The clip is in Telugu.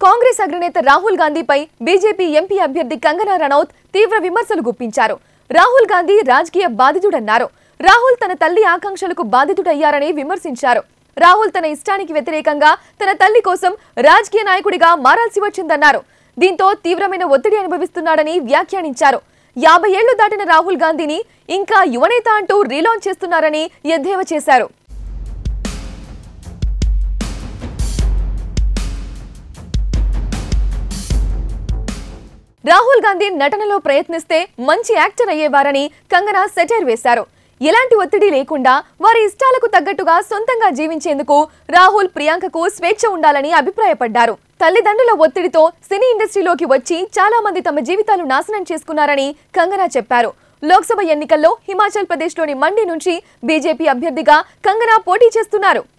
కాంగ్రెస్ అగ్రనేత రాహుల్ గాంధీపై బీజేపీ ఎంపీ అభ్యర్థి కంగనా రనౌత్ తీవ్ర విమర్శలు గుప్పించారు రాహుల్ గాంధీ రాజకీయ బాధితుడన్నారు రాహుల్ తన తల్లి ఆకాంక్షలకు బాధితుడయ్యారని విమర్శించారు రాహుల్ తన ఇష్టానికి వ్యతిరేకంగా తన తల్లి కోసం రాజకీయ నాయకుడిగా మారాల్సి వచ్చిందన్నారు దీంతో తీవ్రమైన ఒత్తిడి అనుభవిస్తున్నాడని వ్యాఖ్యానించారు యాభై ఏళ్లు దాటిన రాహుల్ గాంధీని ఇంకా యువనేత అంటూ రీలాంచ్ చేస్తున్నారని ఎద్దేవా చేశారు రాహుల్ గాంధీ నటనలో ప్రయత్నిస్తే మంచి యాక్టర్ అయ్యేవారని కంగనా సెటైర్ వేశారు ఎలాంటి ఒత్తిడి లేకుండా వారి ఇష్టాలకు తగ్గట్టుగా సొంతంగా జీవించేందుకు రాహుల్ ప్రియాంకకు స్వేచ్ఛ ఉండాలని అభిప్రాయపడ్డారు తల్లిదండ్రుల ఒత్తిడితో సినీ ఇండస్ట్రీలోకి వచ్చి చాలా మంది తమ జీవితాలు నాశనం చేసుకున్నారని కంగనా చెప్పారు లోక్సభ ఎన్నికల్లో హిమాచల్ ప్రదేశ్లోని మండి నుంచి బీజేపీ అభ్యర్థిగా కంగనా పోటీ చేస్తున్నారు